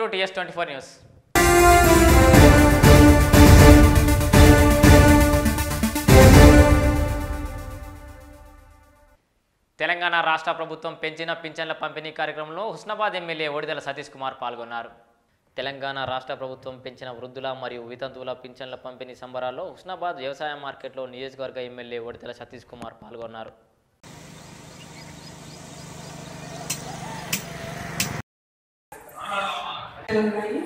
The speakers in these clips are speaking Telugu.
To TS twenty four news Telangana రాష్ట్ర ప్రభుత్వం పెంచిన పింఛన్ల పంపిణీ కార్యక్రమంలో హుస్నాబాద్ ఎమ్మెల్యే ఒడిదల సతీష్ కుమార్ పాల్గొన్నారు తెలంగాణ రాష్ట్ర ప్రభుత్వం పెంచిన వృద్ధుల మరియు వితంతువుల పింఛన్ల పంపిణీ సంబరాల్లో హుస్నాబాద్ వ్యవసాయ మార్కెట్లో నియోజకవర్గ ఎమ్మెల్యే ఒడిదల సతీష్ కుమార్ పాల్గొన్నారు ఉన్నాయి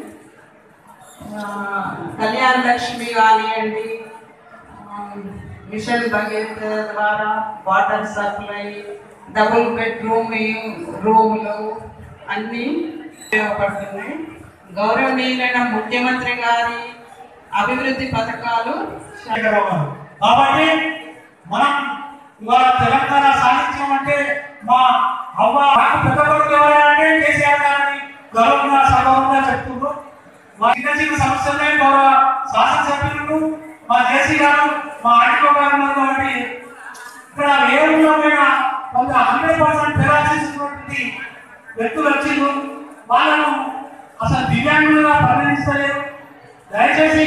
ఆ, కళ్యాణ లక్ష్మి కానివ్వండి ఆ, మిషన్ భగీరథ ద్వారా వాటర్ సప్లై డబుల్ బెడ్రూమ్ రూములు అన్నీ ఉపయోగపడుతున్నాయి గౌరవనీయులైన ముఖ్యమంత్రి గారి అభివృద్ధి పథకాలు కార్యక్రమాలు. కాబట్టి మనం ఇవాళ తెలంగాణ సాధించామంటే మా అవ్వ నాకు పెద్ద కొడుకు ఎవరైనా అంటే కేసీఆర్ గారిని గౌరవంగా సగౌరవంగా చెప్తున్నారు మా చిన్న చిన్న సమస్యలే గౌరవ శాసనసభ్యులు మా జేసీ గారు మా ఆడికో గారు ఉన్నారు కాబట్టి ఇక్కడ ఏ ఊళ్ళోనైనా కొంత హండ్రెడ్ పర్సెంట్ పెరాల్సినటువంటి వ్యక్తులు వచ్చిండ్రు వాళ్ళను అసలు దివ్యాంగులుగా పరిగణిస్తలేరు దయచేసి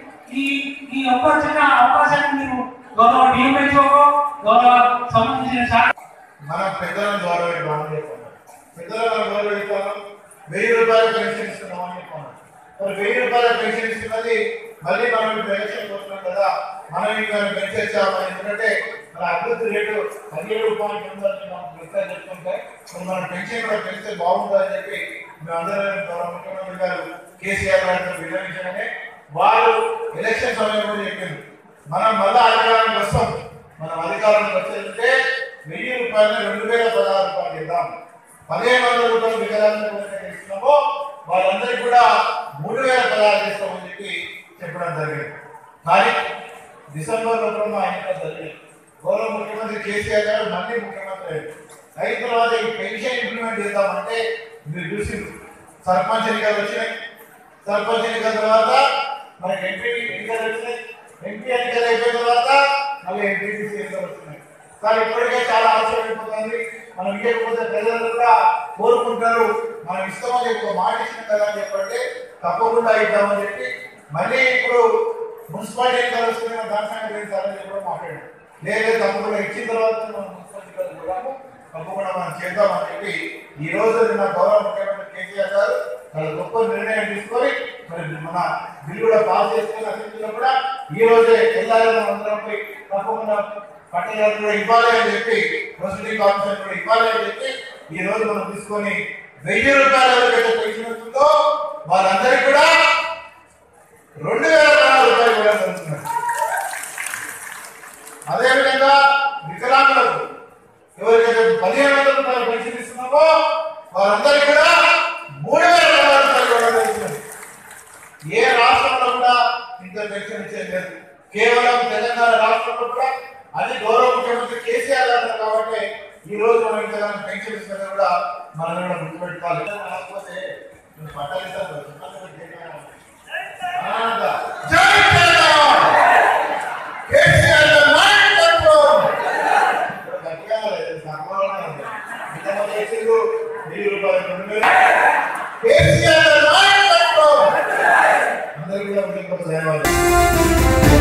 ఈ ఈ ఒక్క చిన్న అవకాశాన్ని మీరు గౌరవ డిఎంహెచ్ఓ గౌరవ సంబంధించిన శాఖ మన పెద్దలను గౌరవిద్దామని చెప్పాను పెద్దలను మనం గౌరవిస్తాము వెయ్యి రూపాయల పెన్షన్ ఇస్తున్నామని చెప్పాను మరి వెయ్యి రూపాయల పెన్షన్ ఇస్తున్నది మళ్ళీ మనం ఇప్పుడు ఎలక్షన్ వస్తున్నాం కదా మనం ఇంకా పెంచేసామని ఎందుకంటే మన అభివృద్ధి రేటు పదిహేడు పాయింట్ ఎనిమిది మనం లెక్క చెప్పుకుంటే మరి మన పెన్షన్ కూడా పెంచితే బాగుంటుందని చెప్పి మేమందరం గౌరవ ముఖ్యమంత్రి గారు కేసీఆర్ గారితో విన్నవించగానే వారు ఎలక్షన్ సమయంలో చెప్పింది మనం మళ్ళా అధికారానికి వస్తాం మనం అధికారానికి వచ్చేదంటే వెయ్యి రూపాయలు రెండు వేల పదహారు రూపాయలు ఇద్దాం పదిహేను వందల రూపాయలు వికలాంగులకు ఇస్తున్నామో వాళ్ళందరికీ కూడా మూడు వేల పదహారు ఇస్తామని చెప్పి చెప్పడం జరిగింది కానీ డిసెంబర్ లోపల మా ఎన్నికలు జరిగింది గౌరవ ముఖ్యమంత్రి కేసీఆర్ గారు మళ్ళీ ముఖ్యమంత్రి అయ్యారు అయిన తర్వాత ఈ పెన్షన్ ఇంప్లిమెంట్ చేద్దామంటే మీరు చూసి సర్పంచ్ ఎన్నికలు వచ్చినాయి సర్పంచ్ ఎన్నికల తర్వాత మనకి ఎంపీ ఎన్నికలు వచ్చినాయి ఎంపీ ఎన్నికలు అయిపోయిన తర్వాత మళ్ళీ ఎంపీటీసీ ఎన్నికలు వస్తున్నాయి కానీ ఇప్పటికే చాలా ఆశ్చర్యపోతుంది మనం ఇవ్వకపోతే ప్రజలు కూడా కోరుకుంటారు మనం ఇస్తామని చెప్పి ఒక మాట ఇచ్చిన కదా అని చెప్పంటే తప్పకుండా ఇద్దామని చెప్పి మళ్ళీ ఇప్పుడు మున్సిపాలిటీ ఎన్నికలు వస్తున్నాయి దాని సంగతి ఏం సార్ అని చెప్పి కూడా మాట్లాడారు లేదు తప్పకుండా ఇచ్చిన తర్వాత మనం మున్సిపల్ ఎన్నికలు కూడాము తప్పకుండా మనం చేద్దామని చెప్పి ఈ రోజు నిన్న గౌరవ ముఖ్యమంత్రి కేసీఆర్ గారు చాలా గొప్ప నిర్ణయం తీసుకొని మరి మన బిల్లు కూడా పాస్ చేసుకుని అసెంబ్లీలో కూడా ఈ రోజే వెళ్ళాలి మనం అందరం పోయి తప్పకుండా పట్టణాలు కూడా ఇవ్వాలి అని చెప్పి ప్రొసీడింగ్ ఆఫీసర్ కూడా ఇవ్వాలి అని చెప్పి ఈ రోజు మనం తీసుకొని వెయ్యి రూపాయల ఎవరికైతే పెన్షన్ వస్తుందో వాళ్ళందరికీ కూడా రెండు వేల పదహారు రూపాయలు కూడా అందుతున్నారు అదేవిధంగా వికలాంగులకు ఎవరికైతే పదిహేను వందల రూపాయలు పెన్షన్ ఇస్తున్నామో వారందరికీ కూడా మూడు వేల పదహారు రూపాయలు కూడా ఇస్తున్నారు ఏ రాష్ట్రంలో కూడా ఇంత పెన్షన్ ఇచ్చేది లేదు కేవలం తెలంగాణ రాష్ట్రంలో కూడా అది గౌరవ ముఖ్యమంత్రి కేసీఆర్ గారు కాబట్టి ఈ రోజు మనం ఇంతగానో పెన్షన్ ఇస్తున్నా కూడా మనం కూడా గుర్తుపెట్టుకోవాలి లేకపోతే నేను పట్టాలు ఇస్తాను ఆనంద. జై తెలంగాణ! కేసీఆర్ గారి నాయకత్వం! గట్టిగా లేదు, సర్వనామం ఉంది. ఇంతమంది చేసిండ్రు, వెయ్యి రూపాయలు రెండు వేలు. కేసీఆర్ గారి నాయకత్వం! అందరికీ కూడా ఉదయపూట ధన్యవాదాలు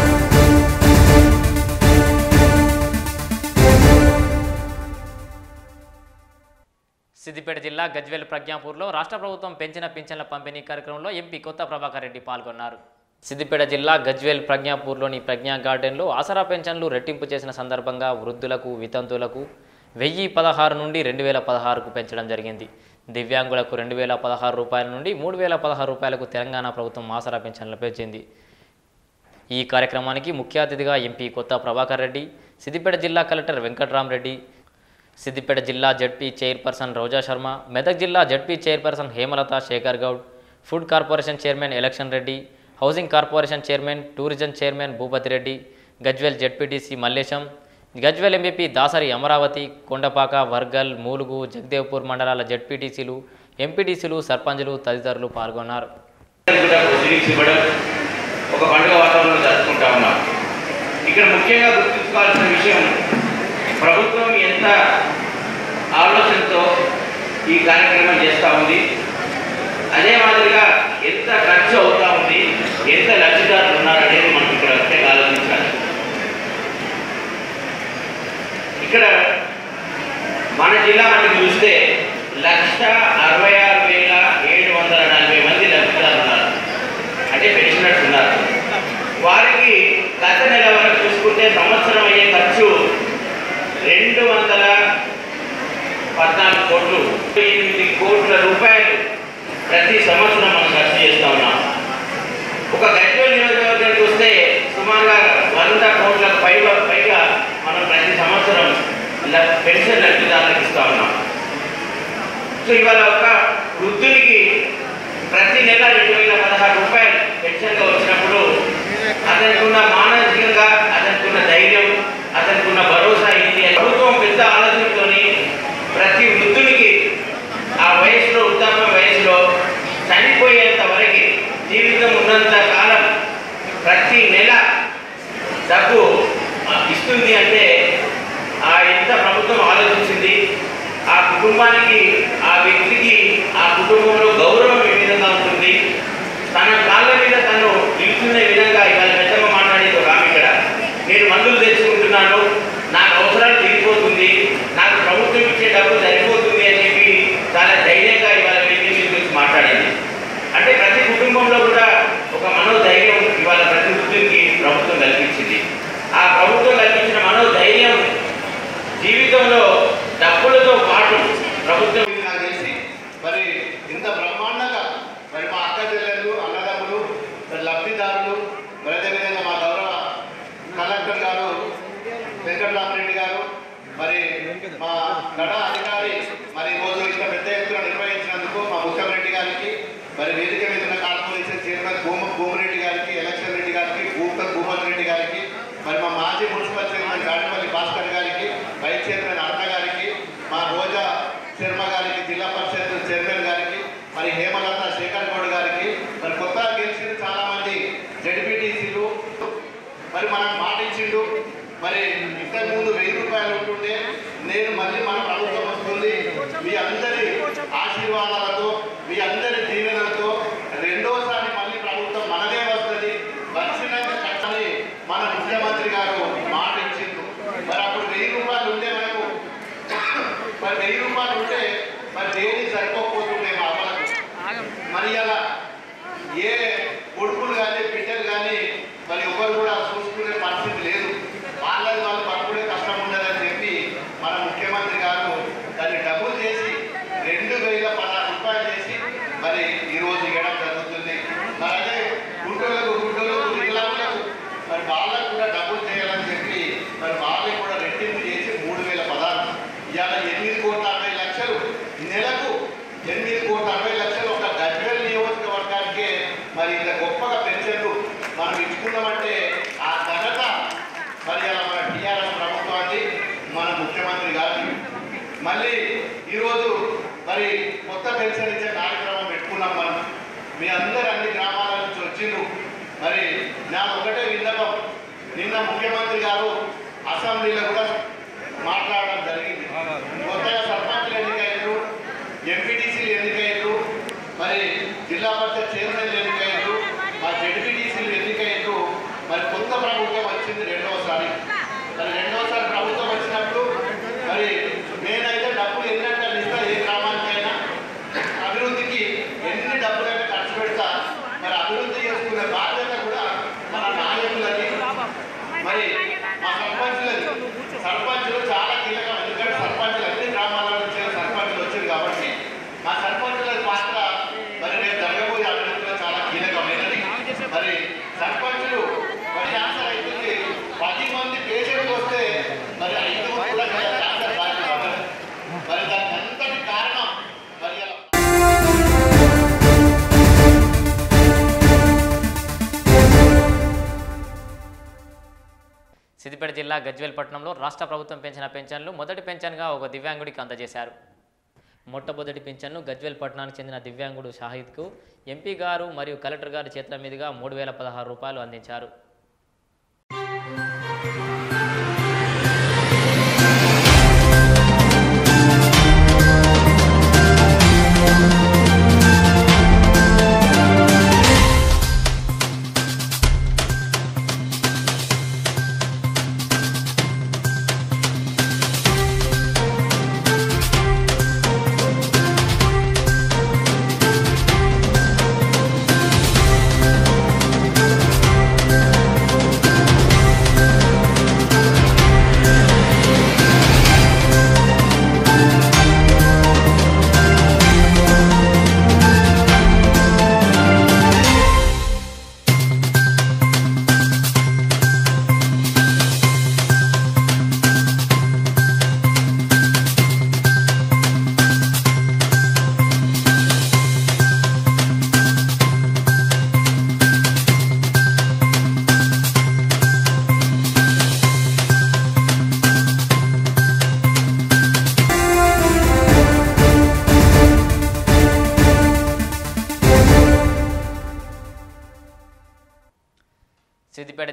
సిద్దిపేట జిల్లా గజ్వేల్ ప్రజ్ఞాపూర్లో రాష్ట్ర ప్రభుత్వం పెంచిన పింఛన్ల పంపిణీ కార్యక్రమంలో ఎంపీ కొత్త ప్రభాకర్ రెడ్డి పాల్గొన్నారు సిద్దిపేట జిల్లా గజ్వేల్ ప్రజ్ఞాపూర్లోని ప్రజ్ఞా గార్డెన్లో ఆసరా పెన్షన్లు రెట్టింపు చేసిన సందర్భంగా వృద్ధులకు వితంతువులకు వెయ్యి పదహారు నుండి రెండు వేల పదహారుకు పెంచడం జరిగింది దివ్యాంగులకు రెండు వేల పదహారు రూపాయల నుండి మూడు వేల పదహారు రూపాయలకు తెలంగాణ ప్రభుత్వం ఆసరా పెన్షన్లు పెంచింది ఈ కార్యక్రమానికి ముఖ్య అతిథిగా ఎంపీ కొత్త ప్రభాకర్ రెడ్డి సిద్దిపేట జిల్లా కలెక్టర్ వెంకట్రామరెడ్డి సిద్దిపేట జిల్లా జడ్పీ చైర్పర్సన్ రోజా శర్మ మెదక్ జిల్లా ZP chairperson Hemalatha Shekhar Goud food corporation chairman election Reddy housing corporation chairman tourism chairman Bhupathi Reddy Gajwel ZPTC Mallesham Gajwel MPP Dasari Amaravathi Kondapaka Wargal Mulugu Jagadevpur మండలాల జడ్పీటీసీలు ఎంపీటీసీలు సర్పంచులు తదితరులు పాల్గొన్నారు కూడా ప్రొసీడింగ్స్ ఇవ్వడం ఒక పండుగ వాతావరణంలో జరుపుకుంటా ఉన్నాం ఇక్కడ ముఖ్యంగా గుర్తుంచుకోవాల్సిన విషయం ప్రభుత్వం ఎంత ఆలోచనతో ఈ కార్యక్రమం చేస్తూ ఉంది అదే మాదిరిగా ఎంత ఖర్చు అవుతా ఉంది ఎంత లబ్ధిదారులు ఉన్నారు అనేది మనం ఇక్కడ ముఖ్యంగా ఆలోచించాలి ఇక్కడ మన జిల్లా మనకి చూస్తే లక్ష అరవై ఆరు వేల ఏడు వందల నలభై మంది లబ్ధిదారులు ఉన్నారు అంటే పెన్షనర్స్ ఉన్నారు వారికి గత నెల వరకు చూసుకుంటే సంవత్సరం అయ్యే ఖర్చు రెండు వందల పద్నాలుగు కోట్లు ఎనిమిది కోట్ల రూపాయలు ప్రతి సంవత్సరం మనం ఖర్చు చేస్తా ఉన్నాం ఒక గజ్వేల్ నియోజకవర్గానికి వస్తే సుమారుగా వంద కోట్లకు పైగా పైగా మనం ప్రతి సంవత్సరం ల- పెన్షన్ లబ్ధిదారులకు ఇస్తా ఉన్నాం సో ఇవాళ ఒక వృద్ధునికి ప్రతి నెల రెండు వేల పదహారు రూపాయలు పెన్షన్గా వచ్చినప్పుడు అతనికి ఉన్న మానసికంగా అతనికి ఉన్న ధైర్యం అతనికి ఉన్న భరోసా ఏంటి అని ప్రభుత్వం పెద్ద ఆలోచనతోని ప్రతి వృద్ధునికి ఆ వయసులో వృద్ధాప్య వయసులో చనిపోయేంత వరకు జీవితం ఉన్నంత కాలం ప్రతి నెల డబ్బు ఆ, ఇస్తుంది అంటే ఆ ఎంత ప్రభుత్వం ఆలోచించింది ఆ కుటుంబానికి ఆ వ్యక్తికి ఆ కుటుంబంలో గౌరవం ఏ విధంగా ఉంటుంది తన కాళ్ళ మీద తను నిల్చునే విధంగా ఇవాళ పెద్దమ్మ మాట్లాడేది ఒక ఆమె ఇక్కడ నేను మందులు తెచ్చుకుంటున్నాను నాకు అవసరాలు తీరిపోతుంది నాకు ప్రభుత్వం ఇచ్చే డబ్బు సరిపోతుంది అని చెప్పి చాలా ధైర్యంగా ఇవాళ వ్యక్తి మీద గురించి మాట్లాడింది అంటే ప్రతి కుటుంబంలో కూడా ఒక మనోధైర్యం ఇవాళ ప్రతి వృద్ధునికి ప్రభుత్వం కల్పించింది ఆ ప్రభుత్వం కల్పించిన మనోధైర్యం జీవితంలో డబ్బులతో పాటు ప్రభుత్వం ఇది నాకు తెలిసి మరి ఇంత బ్రహ్మాండంగా మరి మా అక్క చెల్లెళ్ళు అన్నదమ్ములు మరి లబ్ధిదారులు మరి అదేవిధంగా మా గౌరవ కలెక్టర్ గారు వెంకటరామరెడ్డి గారు మరి మా గడ అధికారి మరి ఈరోజు ఇంత పెద్ద ఎత్తున నిర్వహించినందుకు మా ముఖ్యమంత్రి గారికి మరి వేదిక మీద ఉన్న కార్పొరేషన్ చైర్మన్ భూమ భూమిరెడ్డి గారికి ఎలక్షన్ రెడ్డి గారికి భూపల్ భూపతి రెడ్డి గారికి మరి మా మాజీ మున్సిపల్ చైర్మన్ గాడిపల్లి భాస్కర్ గారికి వైస్ చైర్మన్ అర్ణ గారికి మా రోజా శర్మ గారికి జిల్లా పరిషత్ చైర్మన్ గారికి మరి హేమలత శేఖర్ గౌడ్ గారికి మరి కొత్తగా గెలిచిన చాలా మంది జడ్పీటీసీలు మరి మనకు మాట ఇచ్చిండు మరి ఇంతకు ముందు వెయ్యి రూపాయలు ఉంటుండే నేను మళ్ళీ మన ప్రభుత్వం వస్తుంది మీ అందరి ఆశీర్వాదాలతో మీ అందరి దీవెనలతో రెండోసారి మళ్ళీ ప్రభుత్వం మనదే వస్తుంది వచ్చినాక కట్టని మన ముఖ్యమంత్రి గారు మాట ఇచ్చిండు మరి అప్పుడు వెయ్యి రూపాయలు ఉంటే మనకు మరి వెయ్యి రూపాయలు ఉంటే మరి దేనికి సరిపోకపోతుండే మా అమ్మలకు మరి అలా ఏ కొడుకులు కానీ బిడ్డలు కానీ మరి ఎవరు కూడా చూసుకునే పరిస్థితి లేదు వాళ్ళది వాళ్ళు బతుకుడే కష్టం ఉండదని చెప్పి మన ముఖ్యమంత్రి గారు దాన్ని డబ్బులు చేసి రెండు వేల పదహారు రూపాయలు చేసి మరి ఈరోజు ఇవ్వడం జరుగుతుంది మరి అదే గుడ్డోళ్ళకు గుడ్డోళ్ళకు వికలాంగులకు మరి వాళ్ళకు కూడా డబ్బులు చేయాలని చెప్పి మరి వాళ్ళకి కూడా రెట్టింపు చేసి మూడు వేల పదహారు ఇవాళ ఎనిమిది కోట్ల అరవై లక్షలు నెలకు ఎనిమిది కోట్ల అరవై లక్షలు ఒక గజ్వేల్ నియోజకవర్గానికే మరి ఇంత గొప్పగా పెన్షన్లు మనం ఇచ్చుకున్నామంటే ఆ ఘనత మరి అలా మన టీఆర్ఎస్ ప్రభుత్వాన్ని మన ముఖ్యమంత్రి గారికి మళ్ళీ ఈరోజు మరి కొత్త పెన్షన్ ఇచ్చే కార్యక్రమం పెట్టుకున్నాం మనం మీ అందరు అన్ని గ్రామాల నుంచి వచ్చిండ్రు మరి నా ఒకటే విన్నపం నిన్న ముఖ్యమంత్రి గారు అసెంబ్లీలో కూడా మాట్లాడడం జరిగింది కొత్తగా సర్పంచ్లు ఎన్నికయ్యారు ఎంపీటీసీలు ఎన్నికయ్యారు మరి జిల్లా పరిషత్ చైర్మన్లు ఎన్నికయ్యారు మా జడ్పీటీసీలు ఎన్నికయ్యారు మరి కొత్త ప్రభుత్వం వచ్చింది రెండవసారి మరి రెండవసారి ప్రభుత్వం వచ్చినప్పుడు మరి నేనైతే డబ్బులు ఎన్నట్టు ఇస్తా ఏ గ్రామానికైనా అభివృద్ధికి ఎన్ని డబ్బులైనా ఖర్చు పెడతా మరి అభివృద్ధి చేసుకునే బాధ్యత కూడా మన నాయకులది మరి మా సర్పంచులది సర్పంచులు చాలా కీలకం ఎందుకంటే సర్పంచులు అన్ని గ్రామాల నుంచి సర్పంచులు వచ్చారు కాబట్టి మా సర్పంచుల పాత్ర మరి రేపు జరగబోయే అభివృద్ధిలో చాలా కీలకమైనది మరి సర్పంచులు మరి క్యాన్సర్ అవుతుంది పది మంది పేషెంట్ వస్తే మరి ఐదు కూడా క్యాన్సర్ బాధ్యత పడదు. మరి దానికి అంతటి కారణం మరి అలా సిద్దిపేట జిల్లా గజ్వేల్ పట్టణంలో రాష్ట్ర ప్రభుత్వం పెంచిన పెన్షన్లు మొదటి పెన్షన్గా ఒక దివ్యాంగుడికి అందజేశారు మొట్టమొదటి పెన్షన్ను గజ్వేల్ పట్టణానికి చెందిన దివ్యాంగుడు షాహిద్కు ఎంపీ గారు మరియు కలెక్టర్ గారి చేతుల మీదుగా మూడు వేల పదహారు రూపాయలు అందించారు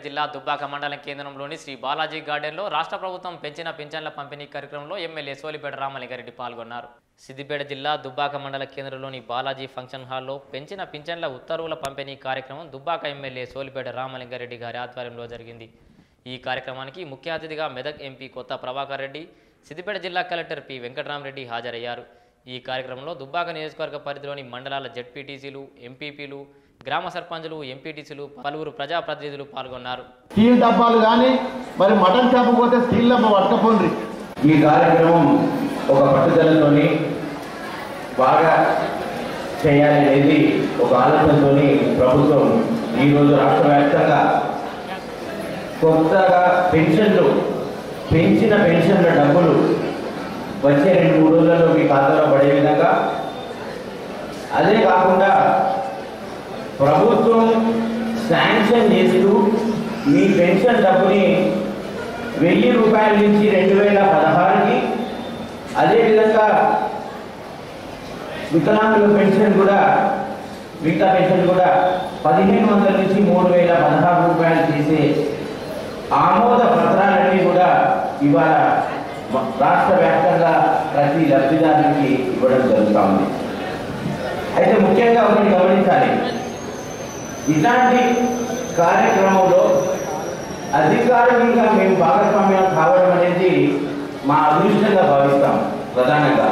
జిల్లా దుబ్బాక మండలం కేంద్రంలోని శ్రీ బాలాజీ గార్డెన్లో రాష్ట్ర ప్రభుత్వం పెంచిన పింఛన్ల పంపిణీ కార్యక్రమంలో ఎమ్మెల్యే సోలిపేట రామలింగారెడ్డి పాల్గొన్నారు సిద్దిపేట జిల్లా దుబ్బాక మండల కేంద్రంలోని బాలాజీ ఫంక్షన్ హాల్లో పెంచిన పింఛన్ల ఉత్తర్వుల పంపిణీ కార్యక్రమం దుబ్బాక ఎమ్మెల్యే సోలిపేట రామలింగారెడ్డి గారి ఆధ్వర్యంలో జరిగింది ఈ కార్యక్రమానికి ముఖ్య అతిథిగా మెదక్ ఎంపీ కొత్త ప్రభాకర్ రెడ్డి సిద్దిపేట జిల్లా కలెక్టర్ పి వెంకటరామరెడ్డి హాజరయ్యారు ఈ కార్యక్రమంలో దుబ్బాక నియోజకవర్గ పరిధిలోని మండలాల జడ్పీటీసీలు ఎంపీపీలు గ్రామ సర్పంచులు ఎంపీటీసీలు పలువురు ప్రజాప్రతినిధులు పాల్గొన్నారు స్టీల్ డబ్బాలు కానీ మరి మటన్ షాప్ పోతే స్టీల్ డబ్బా పట్టుకపోండి ఈ కార్యక్రమం ఒక పట్టుదలతోని బాగా చేయాలనేది ఒక ఆలోచనతో ప్రభుత్వం ఈరోజు రాష్ట్ర వ్యాప్తంగా కొత్తగా పెన్షన్లు పెంచిన పెన్షన్ల డబ్బులు వచ్చే రెండు మూడు రోజుల్లో మీ ఖాతాలో పడే విధంగా అదే కాకుండా ప్రభుత్వం శాంక్షన్ చేస్తూ మీ పెన్షన్ డబ్బుని వెయ్యి రూపాయల నుంచి రెండు వేల పదహారుకి అదేవిధంగా వికలాంగుల పెన్షన్ కూడా మిగతా పెన్షన్ కూడా పదిహేను వందల నుంచి మూడు వేల పదహారు రూపాయలు చేసే ఆమోద పత్రాలన్నీ కూడా ఇవాళ మ- రాష్ట్ర వ్యాప్తంగా ప్రతి లబ్ధిదారునికి ఇవ్వడం జరుగుతూ ఉంది అయితే ముఖ్యంగా ఒకటి గమనించాలి ఇలాంటి కార్యక్రమంలో అధికారికంగా మేము భాగస్వామ్యం కావడం అనేది మా అదృష్టంగా భావిస్తాం ప్రధానంగా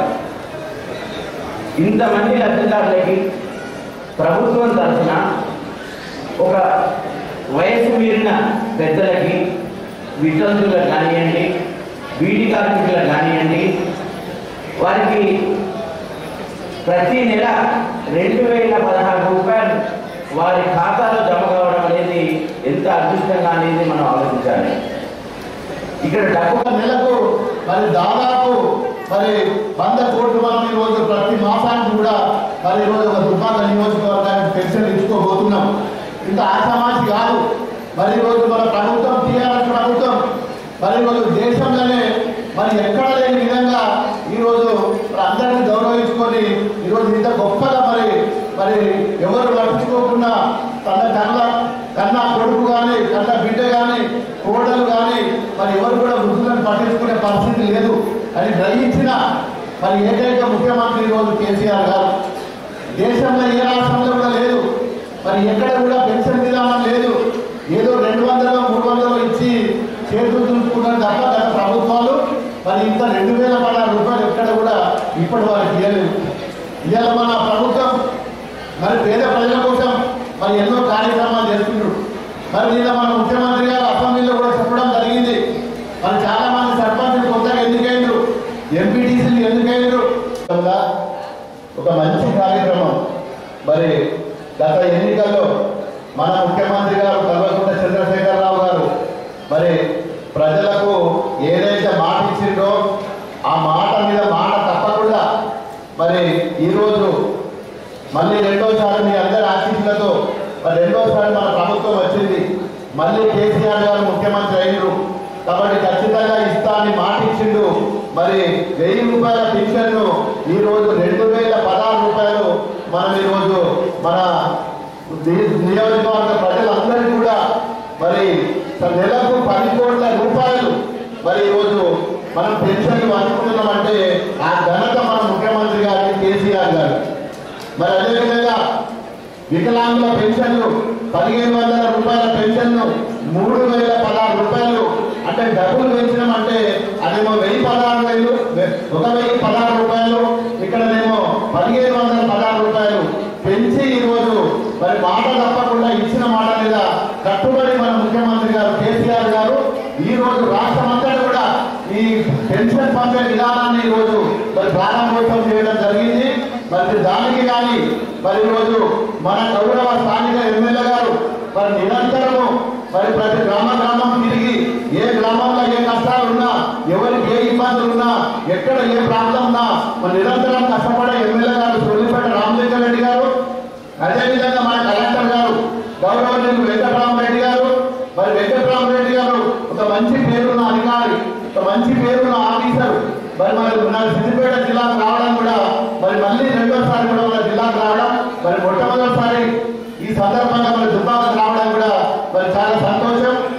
ఇంతమంది లబ్ధిదారులకి ప్రభుత్వం తరఫున ఒక వయసు మీరిన పెద్దలకి వితంతులకు కానివ్వండి బీడీ కార్మికులకు కానివ్వండి వారికి ప్రతి నెల రెండు వేల పదహారు రూపాయలు వారి ఖాతాలో జమ కావడం అనేది ఎంత అదృష్టంగా అనేది మనం ఆలోచించాలి ఇక్కడ డబ్బు ఒక నెలకు మరి దాదాపు మరి వంద కోట్లు మనం ఈ రోజు ప్రతి మాసానికి కూడా మరి ఈ రోజు ఒక దుబ్బాక నియోజకవర్గానికి పెన్షన్ ఇచ్చుకోబోతున్నాం ఇంత ఆశామాసి కాదు మరి ఈ రోజు మన ప్రభుత్వం టీఆర్ఎస్ ప్రభుత్వం మరి ఈ రోజు దేశంలోనే మరి ఎక్కడ లేని విధంగా ఈ రోజు మరి అందరినీ గౌరవించుకొని ఈ రోజు ఇంత గొప్పగా మరి మరి ఎవరు పట్టించుకోకుండా తన కన్న కన్నా కొడుకు కానీ కన్న బిడ్డ కానీ కోడలు కానీ మరి ఎవరు కూడా వృద్ధులను పట్టించుకునే పరిస్థితి లేదు అని గ్రహించిన మరి ఏకైక ముఖ్యమంత్రి ఈ రోజు కేసీఆర్ గారు దేశంలో ఏ రాష్ట్రంలో కూడా లేదు మరి ఎక్కడ కూడా పెన్షన్ విధానం లేదు ఏదో రెండు వందలు మూడు వందలు ఇచ్చి చేతులు చూసుకున్నారు తప్ప గత ప్రభుత్వాలు మరి ఇంత రెండు వేల పదహారు రూపాయలు ఎక్కడ కూడా ఇప్పటి వారికి ఇవ్వలేదు ఇవాళ మన ప్రభుత్వం మరి పేద ప్రజల కోసం మరి ఎన్నో కార్యక్రమాలు చేస్తున్నారు మరి నిన్న మన ముఖ్యమంత్రి గారు అసెంబ్లీలో కూడా చెప్పడం జరిగింది మరి చాలా మంది సర్పంచులు కొత్తగా ఎందుకైండ్రు ఎంపీటీసీలు ఎందుకైండ్రు ఒక మంచి కార్యక్రమం మరి గత ఎన్నికల్లో మన ముఖ్యమంత్రి గారు కల్వకుంట్ల చంద్రశేఖరరావు గారు మరి ప్రజలకు ఏదైతే మాట ఇచ్చిండ్రో ఆ మాట మీద మాట తప్పకుండా మరి ఈరోజు మళ్ళీ రెండోసారి మీ అందరి ఆశీస్సులతో మరి రెండోసారి మన ప్రభుత్వం వచ్చింది మళ్ళీ కేసీఆర్ గారు ముఖ్యమంత్రి అయినరు కాబట్టి ఖచ్చితంగా ఇస్తా అని మాట ఇచ్చిండు మరి వెయ్యి రూపాయల పెన్షన్ను ఈ రోజు రెండు వేల పదహారు రూపాయలు మనం ఈరోజు మన ని- నియోజకవర్గ ప్రజలందరికీ కూడా మరి నెలకు పది కోట్ల రూపాయలు మరి ఈరోజు మనం పెన్షన్లు అందుకుంటున్నామంటే ఆ ఘనత మన ముఖ్యమంత్రి గారికి కేసీఆర్ గారు మరి అదేవిధంగా వికలాంగుల పెన్షన్లు పదిహేను వందల రూపాయల పెన్షన్ను మూడు వేల పదహారు రూపాయలు అంటే డబ్బులు పెంచినామంటే అదేమో వెయ్యి పదహారు వేలు వె- ఒక వెయ్యి పదహారు రూపాయలు ఇక్కడనేమో పదిహేను వందల పదహారు రూపాయలు పెంచి ఈరోజు మరి మాట తప్పకుండా ఇచ్చిన మాట మీద కట్టుబడి మన ముఖ్యమంత్రి గారు కేసీఆర్ గారు ఈ రోజు రాష్ట్రం అంతా కూడా ఈ పెన్షన్ పంపే విధానాన్ని ఈ రోజు మరి ప్రారంభోత్సవం చేయడం జరిగింది మరి దానికి కానీ మరి ఈరోజు మన గౌరవ స్థానిక ఎమ్మెల్యే గారు మరి నిరంతరము మరి ప్రతి గ్రామ గ్రామం తిరిగి ఏ గ్రామంలో ఏ కష్టాలు ఉన్నా ఎవరికి ఏ ఇబ్బందులు ఉన్నా ఎక్కడ ఏ ప్రాంతం ఉన్నా మరి నిరంతరం కష్టపడే ఎమ్మెల్యే గారు సూర్యపేట రామలింగారెడ్డి గారు అదేవిధంగా మన కలెక్టర్ గారు గౌరవనీయులు వెంకటరామరెడ్డి గారు మరి వెంకటరామరెడ్డి గారు ఒక మంచి పేరున్న అధికారి ఒక మంచి పేరున్న ఆఫీసర్ మరి మరి మన సిద్దిపేట జిల్లాకు రావడం కూడా మరి మళ్ళీ రెండోసారి కూడా మన జిల్లాకు రావడం మరి మొట్టమొదటిసారి ఈ సందర్భంగా మరి దుబ్బాకు రావడం కూడా మరి చాలా సంతోషం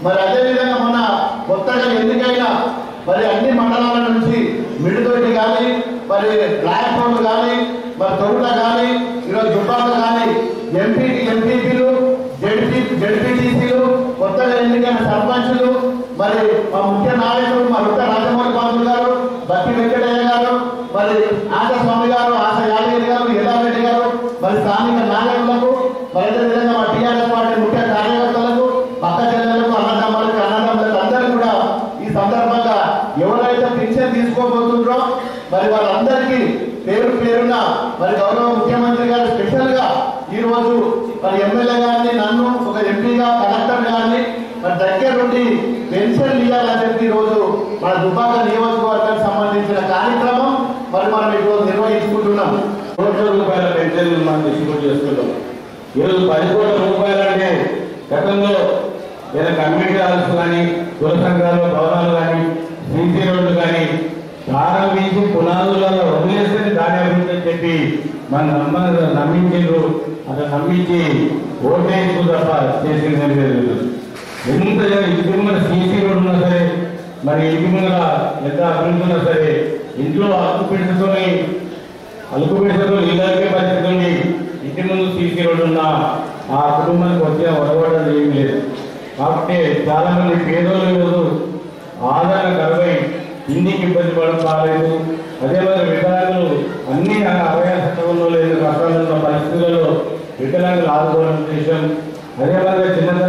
మరి అదేవిధంగా మన కొత్తగా ఎన్నికైన మరి అన్ని మండలాల నుంచి మిడిదొడ్డి కానీ మరి బ్లాక్ రోడ్ కానీ మరి తొరుట కానీ ఈరోజు దుబ్బాక కానీ ఎంపీ ఎంపీపీలు జడ్పీ జడ్పీటీసీలు కొత్తగా ఎన్నికైన సర్పంచులు మరి మా ముఖ్య నాయకులు మా రుట్ట రాజమౌళి బాబు గారు బట్టి వెంకటయ్య గారు మరి ఆశ స్వామి గారు ఆశ యాదగిరి గారు యదారెడ్డి గారు మరి స్థానిక నాయకులకు మరి అదేవిధంగా మా టీఆర్ఎస్ పార్టీ ముఖ్య కార్యకర్తలకు పక్క జిల్లాలకు అన్నదమ్ములకు అన్నదమ్ములకు అందరూ కూడా ఈ సందర్భంగా ఎవరైతే పింఛన్ తీసుకోబోతుండ్రో మరి వాళ్ళందరికీ పేరు పేరున మరి గౌరవ ముఖ్యమంత్రి గారు స్పెషల్ గా ఈ రోజు మరి ఎమ్మెల్యే గారిని నన్ను ఒక ఎంపీగా కలెక్టర్ గారిని మరి దగ్గర నుండి పెన్షన్ ఇవ్వాలని చెప్పి ఈ రోజు మన దుబ్బాక నియోజకవర్గానికి సంబంధించిన కార్యక్రమం మరి మనం ఈ రోజు నిర్వహించుకుంటున్నాం కోట్ల రూపాయల పెన్షన్లు మనం డిస్ట్రిబ్యూట్ చేస్తున్నాం ఈరోజు పది కోట్ల రూపాయలు అంటే గతంలో లేదా కమ్యూనిటీ హాల్స్ కానీ కుల సంఘాలు భవనాలు కానీ సీసీ రోడ్లు కానీ ప్రారంభించి పునాదులలో వదిలేస్తే దాని అభివృద్ధి అని చెప్పి మన నమ్మ నమ్మించారు అట్లా నమ్మించి ఓటేసు తప్ప చేసింది లేదు ఎంత ఇంటి ముందర సీసీ రోడ్డు ఉన్నా సరే మరి ఇంటి ముందర ఎంత అభివృద్ధి ఉన్నా సరే ఇంట్లో అప్పు పెట్టుకొని అలుపు పెడతారు ఇలాగే పరిస్థితి ఉంది ఇంటి ముందు సీసీ రోడ్డు ఉన్న ఆ కుటుంబానికి వచ్చిన ఒడగొడలు ఏమీ లేదు కాబట్టి చాలా మంది పేదోళ్ళు ఈరోజు ఆదాయ కరువై ఇంటికి ఇబ్బంది పడడం కాలేదు అదే మరి వికలాంగులు అన్ని అవయవ చట్టంలో లేని కష్టాలు ఉన్న పరిస్థితులలో వికలాంగులు ఆదుకోవడం ఉద్దేశం అదే మరి చిన్న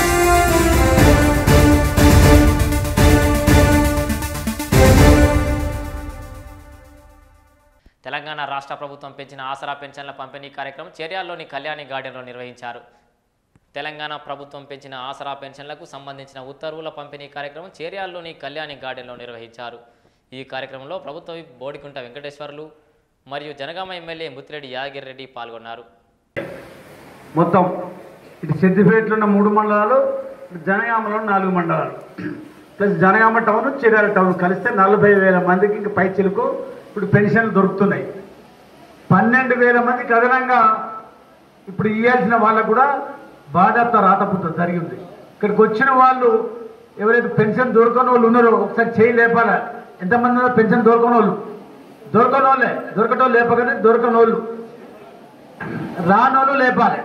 తెలంగాణ రాష్ట్ర ప్రభుత్వం పెంచిన ఆసరా పెన్షన్ల పంపిణీ కార్యక్రమం చేర్యాల్లోని కళ్యాణి గార్డెన్లో నిర్వహించారు తెలంగాణ ప్రభుత్వం పెంచిన ఆసరా పెన్షన్లకు సంబంధించిన ఉత్తర్వుల పంపిణీ కార్యక్రమం చేర్యాల్లోని కళ్యాణి గార్డెన్లో నిర్వహించారు ఈ కార్యక్రమంలో ప్రభుత్వ విప్ బోడికుంట వెంకటేశ్వర్లు మరియు జనగామ ఎమ్మెల్యే ముత్తిరెడ్డి యాదగిరి రెడ్డి పాల్గొన్నారు మొత్తం ఇటు సిద్దిపేటలో ఉన్న మూడు మండలాలు ఇటు జనగామలో ఉన్న నాలుగు మండలాలు plus Jangaon town Chirala town కలిస్తే నలభై వేల మందికి ఇంక పైచిలకు ఇప్పుడు పెన్షన్లు దొరుకుతున్నాయి పన్నెండు వేల మందికి అదనంగా ఇప్పుడు ఇవ్వాల్సిన వాళ్ళకు కూడా బాధ్యత రాతపుత్రం జరిగింది ఇక్కడికి వచ్చిన వాళ్ళు ఎవరైతే పెన్షన్ దొరకని వాళ్ళు ఉన్నారో ఒకసారి చేయి లేపాల ఎంతమంది ఉన్నారో పెన్షన్ దొరకని వాళ్ళు దొరకని వాళ్ళే దొరకటోళ్ళు లేపగానే దొరకని వాళ్ళు రానోళ్ళు లేపాలి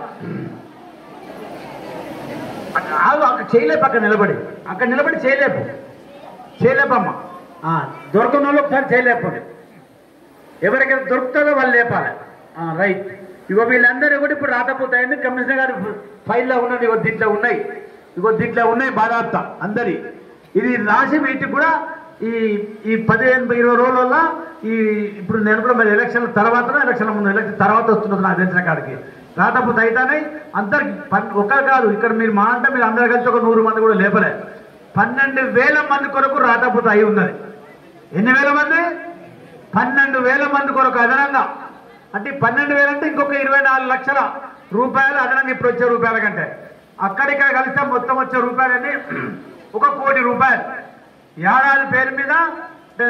ఆగు అక్కడ చేయలేపు అక్కడ నిలబడి అక్కడ నిలబడి చేయలేపు చేయలేపమ్మా ఆ, దొరకని వాళ్ళు ఒకసారి చేయలేపండి ఎవరికైతే దొరుకుతుందో వాళ్ళు లేపాలి ఆ, రైట్ ఇగో వీళ్ళందరూ కూడా ఇప్పుడు రాతపోతాయని కమిషనర్ గారు ఫైల్లో ఉన్నది ఇగో దీంట్లో ఉన్నాయి ఇగో దీంట్లో ఉన్నాయి బాధాప్త అందరి ఇది రాసి వీటికి కూడా ఈ ఈ పదిహేను ఇరవై రోజుల ఈ ఇప్పుడు నేను కూడా మరి ఎలక్షన్ తర్వాత ఎలక్షన్ ముందు ఎలక్షన్ తర్వాత వస్తున్నది నాకు తెలిసిన కాడికి రాతపోతే అయితేనే అందరికి పన్- ఒకరు కాదు ఇక్కడ మీరు మా అంటే మీరు అందరు కలిసి ఒక నూరు మంది కూడా లేపలే పన్నెండు వేల మంది కొరకు రాతపోతే అయి ఉన్నది ఎన్ని వేల మంది పన్నెండు వేల మంది కొరకు అదనంగా అంటే ఈ పన్నెండు వేలు అంటే ఇంకొక ఇరవై నాలుగు లక్షల రూపాయలు అదనంగా ఇప్పుడు వచ్చే రూపాయల కంటే అక్కడిక్కడ కలిస్తే మొత్తం వచ్చే రూపాయలని ఒక కోటి రూపాయలు ఏడాది పేరు మీద అంటే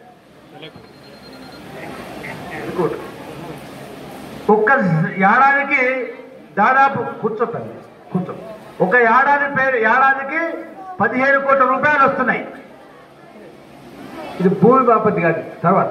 ఇంకోటి. ఒక్క ఏడాదికి దాదాపు కూర్చోతండి కూర్చో ఒక ఏడాది పేరు ఏడాదికి పదిహేను కోట్ల రూపాయలు వస్తున్నాయి ఇది భూమి బాపతి కాదు తర్వాత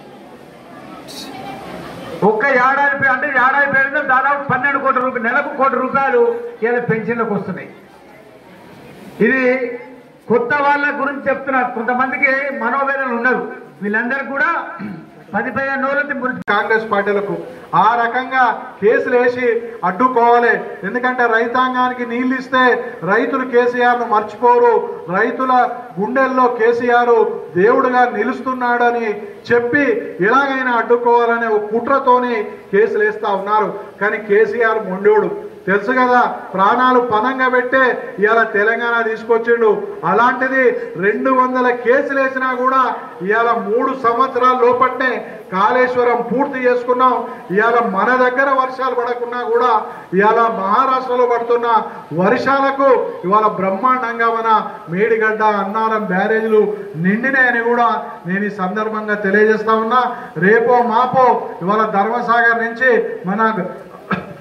ఒక్క ఏడాది పే- అంటే ఏడాది పేరు మీద దాదాపు పన్నెండు కోట్ల రూపాయలు నెలకు కోటి రూపాయలు ఇలా పెన్షన్లకు వస్తున్నాయి ఇది కొత్త వాళ్ళ గురించి చెప్తున్నా కొంతమందికి మనోవేదనలు ఉన్నారు వీళ్ళందరూ కూడా పది పదిహేను రోజుల గురించి కాంగ్రెస్ పార్టీలకు ఆ రకంగా కేసులు వేసి అడ్డుకోవాలి ఎందుకంటే రైతాంగానికి నీళ్ళు ఇస్తే రైతులు కేసీఆర్ను మర్చిపోరు రైతుల గుండెల్లో కేసీఆర్ దేవుడుగా నిలుస్తున్నాడని చెప్పి ఎలాగైనా అడ్డుకోవాలనే ఒక కుట్రతోని కేసులు వేస్తా ఉన్నారు కానీ కేసీఆర్ మొండోడు తెలుసు కదా ప్రాణాలు పనంగా పెట్టే ఇవాళ తెలంగాణ తీసుకొచ్చిండు అలాంటిది రెండు వందల కేసులు వేసినా కూడా ఇవాళ మూడు సంవత్సరాల లోపట్నే కాళేశ్వరం పూర్తి చేసుకున్నాం ఇవాళ మన దగ్గర వర్షాలు పడకున్నా కూడా ఇవాళ మహారాష్ట్రలో పడుతున్న వర్షాలకు ఇవాళ బ్రహ్మాండంగా మన మేడిగడ్డ అన్నారం బ్యారేజీలు నిండినాయని కూడా నేను ఈ సందర్భంగా తెలియజేస్తా ఉన్నా రేపో మాపో ఇవాళ ధర్మసాగర్ నుంచి మన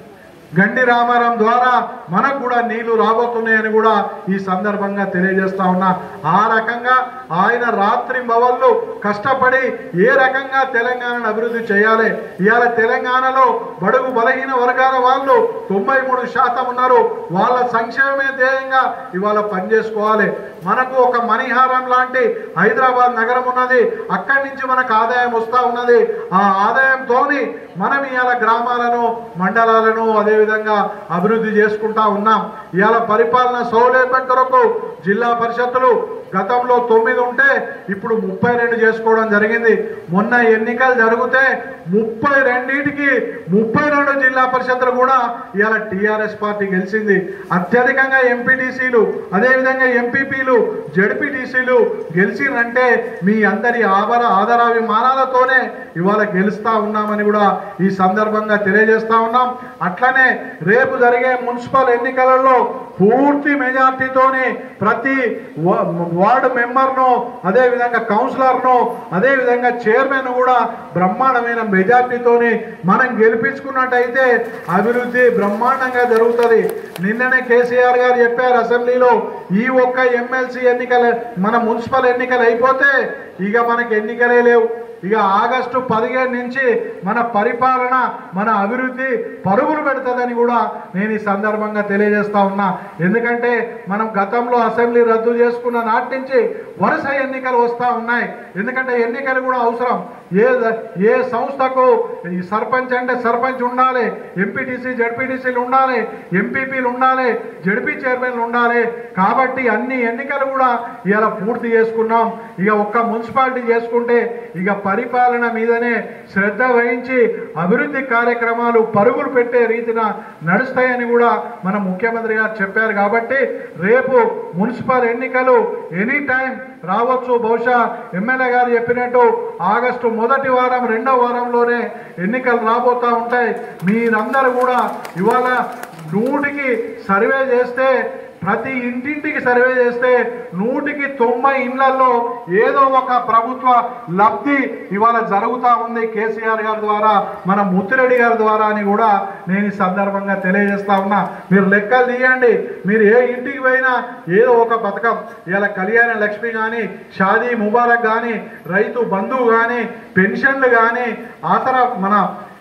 గండి రామారాం ద్వారా మనకు కూడా నీళ్లు రాబోతున్నాయని కూడా ఈ సందర్భంగా తెలియజేస్తా ఉన్నా ఆ రకంగా ఆయన రాత్రి బవళ్ళు కష్టపడి ఏ రకంగా తెలంగాణను అభివృద్ధి చేయాలి ఇవాళ తెలంగాణలో బడుగు బలహీన వర్గాల వాళ్ళు తొంభై మూడు శాతం ఉన్నారు వాళ్ళ సంక్షేమమే ధ్యేయంగా ఇవాళ పనిచేసుకోవాలి మనకు ఒక మణిహారం లాంటి హైదరాబాద్ నగరం ఉన్నది అక్కడి నుంచి మనకు ఆదాయం వస్తూ ఉన్నది ఆ ఆదాయంతోని మనం ఇవాళ గ్రామాలను మండలాలను అదేవిధంగా అభివృద్ధి చేసుకుంటా ఉన్నాం ఇవాళ పరిపాలన సౌలభ్యం కొరకు జిల్లా పరిషత్తులు గతంలో తొమ్మిది ఉంటే ఇప్పుడు ముప్పై రెండు చేసుకోవడం జరిగింది మొన్న ఎన్నికలు జరిగితే ముప్పై రెండింటికి ముప్పై రెండు జిల్లా పరిషత్తులు కూడా ఇవాళ టీఆర్ఎస్ పార్టీ గెలిచింది అత్యధికంగా ఎంపీటీసీలు అదేవిధంగా ఎంపీపీలు జడ్పీటీసీలు గెలిచిందంటే మీ అందరి ఆభర ఆధారాభిమానాలతోనే ఇవాళ గెలుస్తా ఉన్నామని కూడా ఈ సందర్భంగా తెలియజేస్తా ఉన్నాం అట్లనే రేపు జరిగే మున్సిపల్ ఎన్నికలలో పూర్తి మెజార్టీతోనే ప్రతి వా- వార్డు మెంబర్ను అదే విధంగా కౌన్సిలర్ను అదే విధంగా చైర్మన్ కూడా బ్రహ్మాండమైన మెజార్టీతోని మనం గెలిపించుకున్నట్టయితే అభివృద్ధి బ్రహ్మాండంగా జరుగుతుంది నిన్ననే కేసీఆర్ గారు చెప్పారు అసెంబ్లీలో ఈ ఒక్క ఎమ్మెల్సీ ఎన్నికలు మన మున్సిపల్ ఎన్నికలు అయిపోతే ఇక మనకి ఎన్నికలే లేవు ఇక ఆగస్టు పదిహేను నుంచి మన పరిపాలన మన అభివృద్ధి పరుగులు పెడుతుందని కూడా నేను ఈ సందర్భంగా తెలియజేస్తా ఉన్నా ఎందుకంటే మనం గతంలో అసెంబ్లీ రద్దు చేసుకున్న నాటి నుంచి వరుస ఎన్నికలు వస్తూ ఉన్నాయి ఎందుకంటే ఎన్నికలు కూడా అవసరం ఏ ఏ సంస్థకు ఈ సర్పంచ్ అంటే సర్పంచ్ ఉండాలి ఎంపీటీసీ జడ్పీటీసీలు ఉండాలి ఎంపీపీలు ఉండాలి జడ్పీ చైర్మన్లు ఉండాలి కాబట్టి అన్ని ఎన్నికలు కూడా ఇలా పూర్తి చేసుకున్నాం ఇక ఒక్క మున్సిపాలిటీ చేసుకుంటే ఇక పరిపాలన మీదనే శ్రద్ధ వహించి అభివృద్ధి కార్యక్రమాలు పరుగులు పెట్టే రీతిన నడుస్తాయని కూడా మన ముఖ్యమంత్రి గారు చెప్పారు కాబట్టి రేపు మున్సిపల్ ఎన్నికలు ఎనీ టైం రావచ్చు బహుశా ఎమ్మెల్యే గారు చెప్పినట్టు ఆగస్టు మొదటి వారం రెండో వారంలోనే ఎన్నికలు రాబోతా ఉంటాయి మీరందరూ కూడా ఇవాళ నూటికి సర్వే చేస్తే ప్రతి ఇంటింటికి సర్వే చేస్తే నూటికి తొంభై ఇండ్లలో ఏదో ఒక ప్రభుత్వ లబ్ధి ఇవాళ జరుగుతూ ఉంది కేసీఆర్ గారి ద్వారా మన ముత్తిరెడ్డి గారి ద్వారా అని కూడా నేను ఈ సందర్భంగా తెలియజేస్తా ఉన్నా మీరు లెక్కలు తీయండి మీరు ఏ ఇంటికి పోయినా ఏదో ఒక పథకం ఇలా కళ్యాణ లక్ష్మి కానీ షాదీ ముబారక్ కానీ రైతు బంధువు కానీ పెన్షన్లు కానీ ఆసరా మన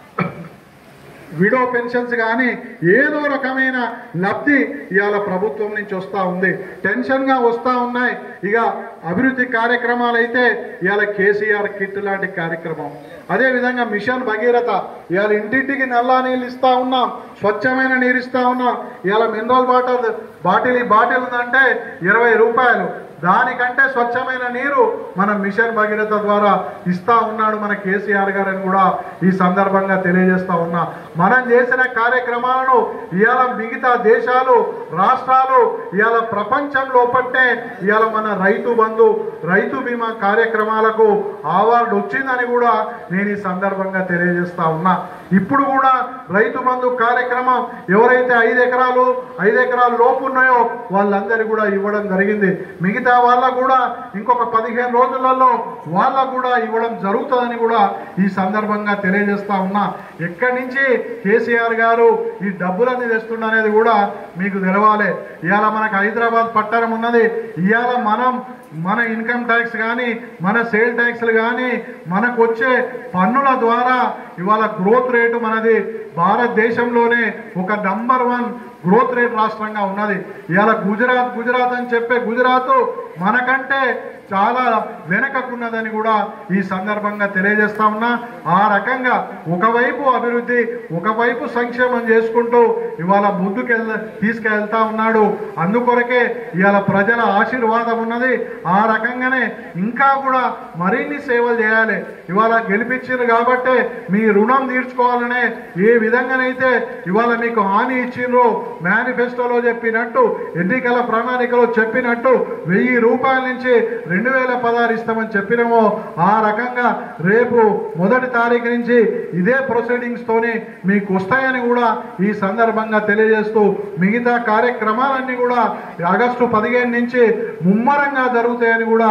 విడో పెన్షన్స్ కానీ ఏదో రకమైన లబ్ధి ఇవాళ ప్రభుత్వం నుంచి వస్తూ ఉంది టెన్షన్గా వస్తూ ఉన్నాయి ఇక అభివృద్ధి కార్యక్రమాలు అయితే ఇవాళ కేసీఆర్ కిట్ లాంటి కార్యక్రమం అదేవిధంగా మిషన్ భగీరథ ఇవాళ ఇంటింటికి నల్లా నీళ్ళు ఇస్తా ఉన్నాం స్వచ్ఛమైన నీరు ఇస్తా ఉన్నాం ఇవాళ మినరల్ వాటర్ బాటిల్ బాటిల్ ఉందంటే ఇరవై రూపాయలు దానికంటే స్వచ్ఛమైన నీరు మన మిషన్ భగీరథ ద్వారా ఇస్తా ఉన్నాడు మన కేసీఆర్ గారు అని కూడా ఈ సందర్భంగా తెలియజేస్తా ఉన్నా మనం చేసిన కార్యక్రమాలను ఇవాళ మిగతా దేశాలు రాష్ట్రాలు ఇవాళ ప్రపంచంలో పట్టే ఇవాళ మన రైతు బంధు రైతు బీమా కార్యక్రమాలకు అవార్డు వచ్చిందని కూడా నేను ఈ సందర్భంగా తెలియజేస్తా ఉన్నా ఇప్పుడు కూడా రైతు బంధు కార్యక్రమం ఎవరైతే ఐదు ఎకరాలు ఐదు ఎకరాల లోపు ఉన్నాయో వాళ్ళందరికీ కూడా ఇవ్వడం జరిగింది మిగతా వాళ్ళకు కూడా ఇంకొక పదిహేను రోజులలో వాళ్ళకు కూడా ఇవ్వడం జరుగుతుందని కూడా ఈ సందర్భంగా తెలియజేస్తా ఉన్నా ఎక్కడి నుంచి కేసీఆర్ గారు ఈ డబ్బులన్నీ తెస్తుండనేది కూడా మీకు తెలవాలి ఇవాళ మనకు హైదరాబాద్ పట్టణం ఉన్నది ఇవాళ మనం మన ఇన్కమ్ ట్యాక్స్ కానీ మన సేల్ ట్యాక్స్లు కానీ మనకు వచ్చే పన్నుల ద్వారా ఇవాళ గ్రోత్ రేటు మనది భారతదేశంలోనే ఒక నంబర్ వన్ గ్రోత్ రేట్ రాష్ట్రంగా ఉన్నది ఇవాళ గుజరాత్ గుజరాత్ అని చెప్పే గుజరాత్ మనకంటే చాలా వెనకకున్నదని కూడా ఈ సందర్భంగా తెలియజేస్తా ఉన్నా ఆ రకంగా ఒకవైపు అభివృద్ధి ఒకవైపు సంక్షేమం చేసుకుంటూ ఇవాళ ముందుకెళ్ తీసుకెళ్తా ఉన్నాడు అందుకొరకే ఇవాళ ప్రజల ఆశీర్వాదం ఉన్నది ఆ రకంగానే ఇంకా కూడా మరిన్ని సేవలు చేయాలి ఇవాళ గెలిపించారు కాబట్టి మీ రుణం తీర్చుకోవాలనే ఏ విధంగానైతే ఇవాళ మీకు హామీ ఇచ్చిండ్రో మేనిఫెస్టోలో చెప్పినట్టు ఎన్నికల ప్రణాళికలో చెప్పినట్టు వెయ్యి రూపాయల నుంచి రెండు వేల పదహారు ఇస్తామని చెప్పినామో ఆ రకంగా రేపు మొదటి తారీఖు నుంచి ఇదే ప్రొసీడింగ్స్ తోని మీకు వస్తాయని కూడా ఈ సందర్భంగా తెలియజేస్తూ మిగతా కార్యక్రమాలన్నీ కూడా ఆగస్టు పదిహేను నుంచి ముమ్మరంగా జరుగుతాయని కూడా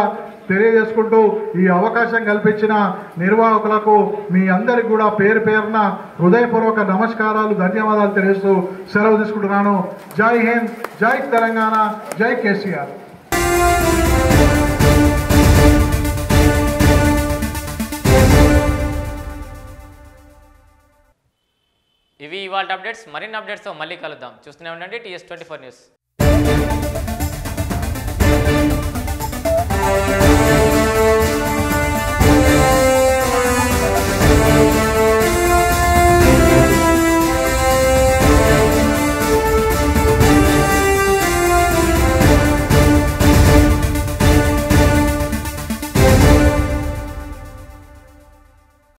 తెలియజేసుకుంటూ ఈ అవకాశం కల్పించిన నిర్వాహకులకు మీ అందరికి కూడా పేరు పేరున హృదయపూర్వక నమస్కారాలు ధన్యవాదాలు తెలియజేస్తూ సెలవు తీసుకుంటున్నాను జై హింద్ జై తెలంగాణ జై కేసీఆర్ ఇవి ఇవాళ అప్డేట్స్ మరిన్ని అప్డేట్స్తో మళ్ళీ కలుద్దాం చూస్తూనే ఉండండి టీఎస్ ట్వంటీ ఫోర్ న్యూస్